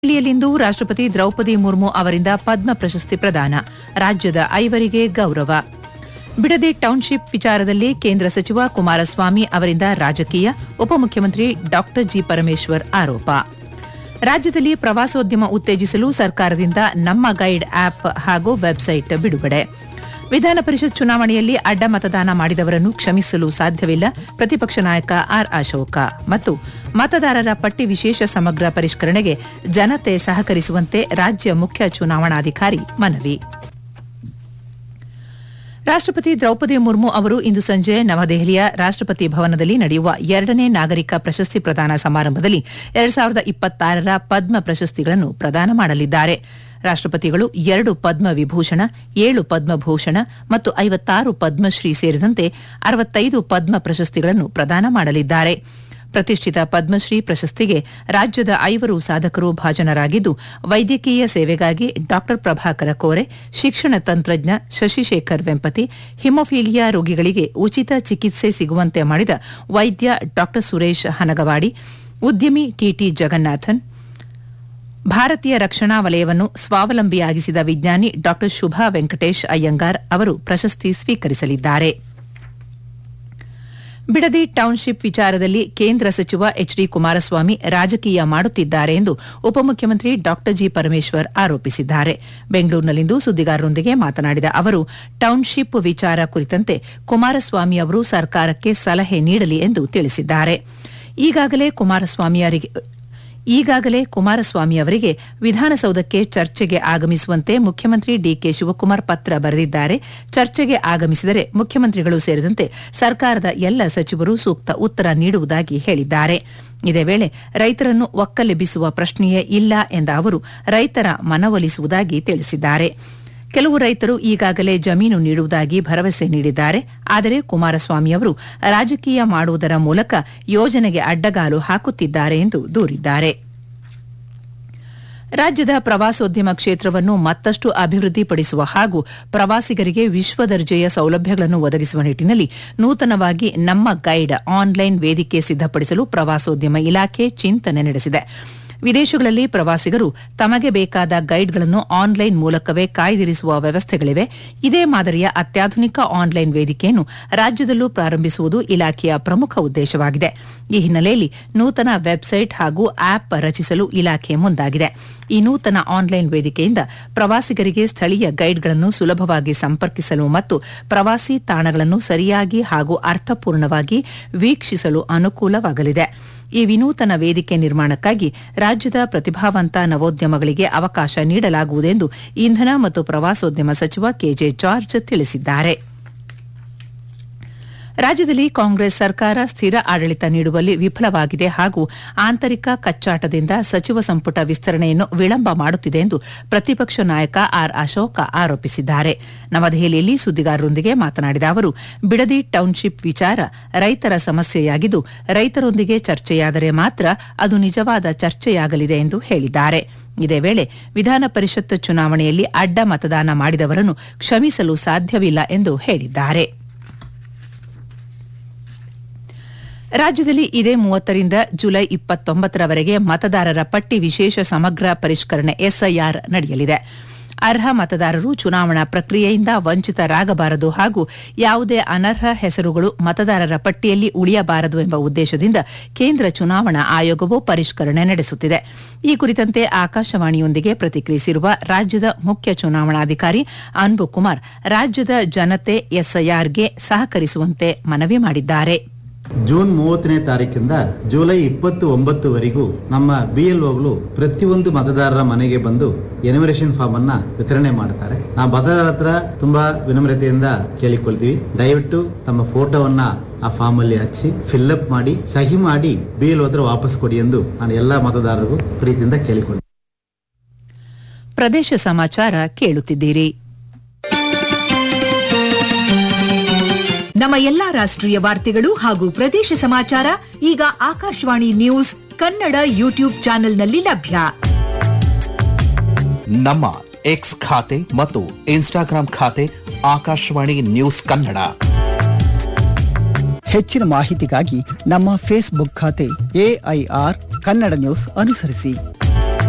ದೆಹಲಿಯಲ್ಲಿಂದು ರಾಷ್ಟ್ರಪತಿ ದ್ರೌಪದಿ ಮುರ್ಮು ಅವರಿಂದ ಪದ್ಮ ಪ್ರಶಸ್ತಿ ಪ್ರದಾನ ರಾಜ್ಯದ ಐವರಿಗೆ ಗೌರವ ಬಿಡದಿ ಟೌನ್ಶಿಪ್ ವಿಚಾರದಲ್ಲಿ ಕೇಂದ್ರ ಸಚಿವ ಕುಮಾರಸ್ವಾಮಿ ಅವರಿಂದ ರಾಜಕೀಯ ಉಪಮುಖ್ಯಮಂತ್ರಿ ಡಾ ಜಿ ಪರಮೇಶ್ವರ್ ಆರೋಪ ರಾಜ್ಯದಲ್ಲಿ ಪ್ರವಾಸೋದ್ಯಮ ಉತ್ತೇಜಿಸಲು ಸರ್ಕಾರದಿಂದ ನಮ್ಮ ಗೈಡ್ ಆಪ್ ಹಾಗೂ ವೆಬ್ಸೈಟ್ ಬಿಡುಗಡೆ ವಿಧಾನ ಪರಿಷತ್ ಚುನಾವಣೆಯಲ್ಲಿ ಅಡ್ಡ ಮತದಾನ ಮಾಡಿದವರನ್ನು ಕ್ಷಮಿಸಲು ಸಾಧ್ಯವಿಲ್ಲ ಪ್ರತಿಪಕ್ಷ ನಾಯಕ ಆರ್ ಅಶೋಕ ಮತ್ತು ಮತದಾರರ ಪಟ್ಟಿ ವಿಶೇಷ ಸಮಗ್ರ ಪರಿಷ್ಕರಣೆಗೆ ಜನತೆ ಸಹಕರಿಸುವಂತೆ ರಾಜ್ಯ ಮುಖ್ಯ ಚುನಾವಣಾಧಿಕಾರಿ ಮನವಿ ರಾಷ್ಟ್ರಪತಿ ದ್ರೌಪದಿ ಮುರ್ಮು ಅವರು ಇಂದು ಸಂಜೆ ನವದೆಹಲಿಯ ರಾಷ್ಟ್ರಪತಿ ಭವನದಲ್ಲಿ ನಡೆಯುವ ಎರಡನೇ ನಾಗರಿಕ ಪ್ರಶಸ್ತಿ ಪ್ರದಾನ ಸಮಾರಂಭದಲ್ಲಿ ಎರಡ್ ಸಾವಿರದ ಇಪ್ಪತ್ತಾರರ ಪದ್ಮ ಪ್ರಶಸ್ತಿಗಳನ್ನು ಪ್ರದಾನ ಮಾಡಲಿದ್ದಾರೆ ರಾಷ್ಟ್ರಪತಿಗಳು ಎರಡು ಪದ್ಮ ವಿಭೂಷಣ ಏಳು ಪದ್ಮಭೂಷಣ ಮತ್ತು ಐವತ್ತಾರು ಪದ್ಮಶ್ರೀ ಸೇರಿದಂತೆ ಅರವತ್ತೈದು ಪದ್ಮ ಪ್ರಶಸ್ತಿಗಳನ್ನು ಪ್ರದಾನ ಮಾಡಲಿದ್ದಾರೆ ಪ್ರತಿಷ್ಠಿತ ಪದ್ಮಶ್ರೀ ಪ್ರಶಸ್ತಿಗೆ ರಾಜ್ಯದ ಐವರು ಸಾಧಕರು ಭಾಜನರಾಗಿದ್ದು ವೈದ್ಯಕೀಯ ಸೇವೆಗಾಗಿ ಡಾ ಪ್ರಭಾಕರ ಕೋರೆ ಶಿಕ್ಷಣ ತಂತ್ರಜ್ಞ ಶಶಿಶೇಖರ್ ವೆಂಪತಿ ಹಿಮೋಫೀಲಿಯಾ ರೋಗಿಗಳಿಗೆ ಉಚಿತ ಚಿಕಿತ್ಸೆ ಸಿಗುವಂತೆ ಮಾಡಿದ ವೈದ್ಯ ಡಾ ಸುರೇಶ್ ಹನಗವಾಡಿ ಉದ್ಯಮಿ ಟಿಟಿ ಜಗನ್ನಾಥನ್ ಭಾರತೀಯ ರಕ್ಷಣಾ ವಲಯವನ್ನು ಸ್ವಾವಲಂಬಿಯಾಗಿಸಿದ ವಿಜ್ಞಾನಿ ಡಾ ಶುಭಾ ವೆಂಕಟೇಶ್ ಅಯ್ಯಂಗಾರ್ ಅವರು ಪ್ರಶಸ್ತಿ ಸ್ವೀಕರಿಸಲಿದ್ದಾರೆ ಬಿಡದಿ ಟೌನ್ಶಿಪ್ ವಿಚಾರದಲ್ಲಿ ಕೇಂದ್ರ ಸಚಿವ ಎಚ್ ಡಿ ಕುಮಾರಸ್ವಾಮಿ ರಾಜಕೀಯ ಮಾಡುತ್ತಿದ್ದಾರೆ ಎಂದು ಉಪಮುಖ್ಯಮಂತ್ರಿ ಡಾ ಜಿ ಪರಮೇಶ್ವರ್ ಆರೋಪಿಸಿದ್ದಾರೆ ಬೆಂಗಳೂರಿನಲ್ಲಿಂದು ಸುದ್ದಿಗಾರರೊಂದಿಗೆ ಮಾತನಾಡಿದ ಅವರು ಟೌನ್ಶಿಪ್ ವಿಚಾರ ಕುರಿತಂತೆ ಕುಮಾರಸ್ವಾಮಿ ಅವರು ಸರ್ಕಾರಕ್ಕೆ ಸಲಹೆ ನೀಡಲಿ ಎಂದು ತಿಳಿಸಿದ್ದಾರೆ ಈಗಾಗಲೇ ಕುಮಾರಸ್ವಾಮಿಯವರಿಗೆ ಈಗಾಗಲೇ ಕುಮಾರಸ್ವಾಮಿ ಅವರಿಗೆ ವಿಧಾನಸೌಧಕ್ಕೆ ಚರ್ಚೆಗೆ ಆಗಮಿಸುವಂತೆ ಮುಖ್ಯಮಂತ್ರಿ ಡಿಕೆ ಶಿವಕುಮಾರ್ ಪತ್ರ ಬರೆದಿದ್ದಾರೆ ಚರ್ಚೆಗೆ ಆಗಮಿಸಿದರೆ ಮುಖ್ಯಮಂತ್ರಿಗಳು ಸೇರಿದಂತೆ ಸರ್ಕಾರದ ಎಲ್ಲ ಸಚಿವರು ಸೂಕ್ತ ಉತ್ತರ ನೀಡುವುದಾಗಿ ಹೇಳಿದ್ದಾರೆ ಇದೇ ವೇಳೆ ರೈತರನ್ನು ಒಕ್ಕಲೆಬ್ಬಿಸುವ ಪ್ರಶ್ನೆಯೇ ಇಲ್ಲ ಎಂದ ಅವರು ರೈತರ ಮನವೊಲಿಸುವುದಾಗಿ ತಿಳಿಸಿದ್ದಾರೆ ಕೆಲವು ರೈತರು ಈಗಾಗಲೇ ಜಮೀನು ನೀಡುವುದಾಗಿ ಭರವಸೆ ನೀಡಿದ್ದಾರೆ ಆದರೆ ಕುಮಾರಸ್ವಾಮಿ ಅವರು ರಾಜಕೀಯ ಮಾಡುವುದರ ಮೂಲಕ ಯೋಜನೆಗೆ ಅಡ್ಡಗಾಲು ಹಾಕುತ್ತಿದ್ದಾರೆ ಎಂದು ದೂರಿದ್ದಾರೆ ರಾಜ್ಯದ ಪ್ರವಾಸೋದ್ಯಮ ಕ್ಷೇತ್ರವನ್ನು ಮತ್ತಷ್ಟು ಅಭಿವೃದ್ಧಿಪಡಿಸುವ ಹಾಗೂ ಪ್ರವಾಸಿಗರಿಗೆ ವಿಶ್ವ ದರ್ಜೆಯ ಸೌಲಭ್ಯಗಳನ್ನು ಒದಗಿಸುವ ನಿಟ್ಟಿನಲ್ಲಿ ನೂತನವಾಗಿ ನಮ್ಮ ಗೈಡ್ ಆನ್ಲೈನ್ ವೇದಿಕೆ ಸಿದ್ದಪಡಿಸಲು ಪ್ರವಾಸೋದ್ಯಮ ಇಲಾಖೆ ಚಿಂತನೆ ನಡೆಸಿದೆ ವಿದೇಶಗಳಲ್ಲಿ ಪ್ರವಾಸಿಗರು ತಮಗೆ ಬೇಕಾದ ಗೈಡ್ಗಳನ್ನು ಆನ್ಲೈನ್ ಮೂಲಕವೇ ಕಾಯ್ದಿರಿಸುವ ವ್ಯವಸ್ಥೆಗಳಿವೆ ಇದೇ ಮಾದರಿಯ ಅತ್ಯಾಧುನಿಕ ಆನ್ಲೈನ್ ವೇದಿಕೆಯನ್ನು ರಾಜ್ಯದಲ್ಲೂ ಪ್ರಾರಂಭಿಸುವುದು ಇಲಾಖೆಯ ಪ್ರಮುಖ ಉದ್ದೇಶವಾಗಿದೆ ಈ ಹಿನ್ನೆಲೆಯಲ್ಲಿ ನೂತನ ವೆಬ್ಸೈಟ್ ಹಾಗೂ ಆಪ್ ರಚಿಸಲು ಇಲಾಖೆ ಮುಂದಾಗಿದೆ ಈ ನೂತನ ಆನ್ಲೈನ್ ವೇದಿಕೆಯಿಂದ ಪ್ರವಾಸಿಗರಿಗೆ ಸ್ಥಳೀಯ ಗೈಡ್ಗಳನ್ನು ಸುಲಭವಾಗಿ ಸಂಪರ್ಕಿಸಲು ಮತ್ತು ಪ್ರವಾಸಿ ತಾಣಗಳನ್ನು ಸರಿಯಾಗಿ ಹಾಗೂ ಅರ್ಥಪೂರ್ಣವಾಗಿ ವೀಕ್ಷಿಸಲು ಅನುಕೂಲವಾಗಲಿದೆ ಈ ವಿನೂತನ ವೇದಿಕೆ ನಿರ್ಮಾಣಕ್ಕಾಗಿ ರಾಜ್ಯದ ಪ್ರತಿಭಾವಂತ ನವೋದ್ಯಮಗಳಿಗೆ ಅವಕಾಶ ನೀಡಲಾಗುವುದೆಂದು ಇಂಧನ ಮತ್ತು ಪ್ರವಾಸೋದ್ಯಮ ಸಚಿವ ಕೆಜೆ ಜಾರ್ಜ್ ತಿಳಿಸಿದ್ದಾರೆ ರಾಜ್ಯದಲ್ಲಿ ಕಾಂಗ್ರೆಸ್ ಸರ್ಕಾರ ಸ್ಥಿರ ಆಡಳಿತ ನೀಡುವಲ್ಲಿ ವಿಫಲವಾಗಿದೆ ಹಾಗೂ ಆಂತರಿಕ ಕಚ್ಚಾಟದಿಂದ ಸಚಿವ ಸಂಪುಟ ವಿಸ್ತರಣೆಯನ್ನು ವಿಳಂಬ ಮಾಡುತ್ತಿದೆ ಎಂದು ಪ್ರತಿಪಕ್ಷ ನಾಯಕ ಆರ್ ಅಶೋಕ ಆರೋಪಿಸಿದ್ದಾರೆ ನವದೆಹಲಿಯಲ್ಲಿ ಸುದ್ದಿಗಾರರೊಂದಿಗೆ ಮಾತನಾಡಿದ ಅವರು ಬಿಡದಿ ಟೌನ್ಶಿಪ್ ವಿಚಾರ ರೈತರ ಸಮಸ್ಯೆಯಾಗಿದ್ದು ರೈತರೊಂದಿಗೆ ಚರ್ಚೆಯಾದರೆ ಮಾತ್ರ ಅದು ನಿಜವಾದ ಚರ್ಚೆಯಾಗಲಿದೆ ಎಂದು ಹೇಳಿದ್ದಾರೆ ಇದೇ ವೇಳೆ ವಿಧಾನ ಪರಿಷತ್ ಚುನಾವಣೆಯಲ್ಲಿ ಅಡ್ಡ ಮತದಾನ ಮಾಡಿದವರನ್ನು ಕ್ಷಮಿಸಲು ಸಾಧ್ಯವಿಲ್ಲ ಎಂದು ಹೇಳಿದ್ದಾರೆ ರಾಜ್ಯದಲ್ಲಿ ಇದೇ ಮೂವತ್ತರಿಂದ ಜುಲೈ ಇಪ್ಪತ್ತೊಂಬತ್ತರವರೆಗೆ ಮತದಾರರ ಪಟ್ಟಿ ವಿಶೇಷ ಸಮಗ್ರ ಪರಿಷ್ಕರಣೆ ಎಸ್ಐಆರ್ ನಡೆಯಲಿದೆ ಅರ್ಹ ಮತದಾರರು ಚುನಾವಣಾ ಪ್ರಕ್ರಿಯೆಯಿಂದ ವಂಚಿತರಾಗಬಾರದು ಹಾಗೂ ಯಾವುದೇ ಅನರ್ಹ ಹೆಸರುಗಳು ಮತದಾರರ ಪಟ್ಟಿಯಲ್ಲಿ ಉಳಿಯಬಾರದು ಎಂಬ ಉದ್ದೇಶದಿಂದ ಕೇಂದ್ರ ಚುನಾವಣಾ ಆಯೋಗವು ಪರಿಷ್ಕರಣೆ ನಡೆಸುತ್ತಿದೆ ಈ ಕುರಿತಂತೆ ಆಕಾಶವಾಣಿಯೊಂದಿಗೆ ಪ್ರತಿಕ್ರಿಯಿಸಿರುವ ರಾಜ್ಯದ ಮುಖ್ಯ ಚುನಾವಣಾಧಿಕಾರಿ ಅನ್ಬು ಕುಮಾರ್ ರಾಜ್ಯದ ಜನತೆ ಎಸ್ಐಆರ್ಗೆ ಸಹಕರಿಸುವಂತೆ ಮನವಿ ಮಾಡಿದ್ದಾರೆ ಜೂನ್ ಮೂವತ್ತನೇ ತಾರೀಕಿಂದ ಜುಲೈ ಇಪ್ಪತ್ತು ಒಂಬತ್ತುವರೆಗೂ ನಮ್ಮ ಬಿ ಎಲ್ ಒಗಳು ಪ್ರತಿಯೊಂದು ಮತದಾರರ ಮನೆಗೆ ಬಂದು ಎನಿಮರೇಷನ್ ಫಾರ್ಮ್ ಅನ್ನ ವಿತರಣೆ ಮಾಡ್ತಾರೆ ನಾವು ಮತದಾರರ ಹತ್ರ ತುಂಬಾ ವಿನಮ್ರತೆಯಿಂದ ಕೇಳಿಕೊಳ್ತೀವಿ ದಯವಿಟ್ಟು ತಮ್ಮ ಫೋಟೋವನ್ನ ಆ ಫಾರ್ಮ್ ಅಲ್ಲಿ ಹಚ್ಚಿ ಫಿಲ್ಅಪ್ ಮಾಡಿ ಸಹಿ ಮಾಡಿ ಬಿ ಎಲ್ ಹತ್ರ ವಾಪಸ್ ಕೊಡಿ ಎಂದು ನಾನು ಎಲ್ಲಾ ಮತದಾರರಿಗೂ ಪ್ರೀತಿಯಿಂದ ಕೇಳಿಕೊಳ್ತೀನಿ ಪ್ರದೇಶ ಸಮಾಚಾರ ಕೇಳುತ್ತಿದ್ದೀರಿ ನಮ್ಮ ಎಲ್ಲಾ ರಾಷ್ಟ್ರೀಯ ವಾರ್ತೆಗಳು ಹಾಗೂ ಪ್ರದೇಶ ಸಮಾಚಾರ ಈಗ ಆಕಾಶವಾಣಿ ನ್ಯೂಸ್ ಕನ್ನಡ ಯೂಟ್ಯೂಬ್ ಚಾನೆಲ್ನಲ್ಲಿ ಲಭ್ಯ ನಮ್ಮ ಎಕ್ಸ್ ಖಾತೆ ಮತ್ತು ಇನ್ಸ್ಟಾಗ್ರಾಂ ಖಾತೆ ಆಕಾಶವಾಣಿ ನ್ಯೂಸ್ ಕನ್ನಡ ಹೆಚ್ಚಿನ ಮಾಹಿತಿಗಾಗಿ ನಮ್ಮ ಫೇಸ್ಬುಕ್ ಖಾತೆ ಎಐಆರ್ ಕನ್ನಡ ನ್ಯೂಸ್ ಅನುಸರಿಸಿ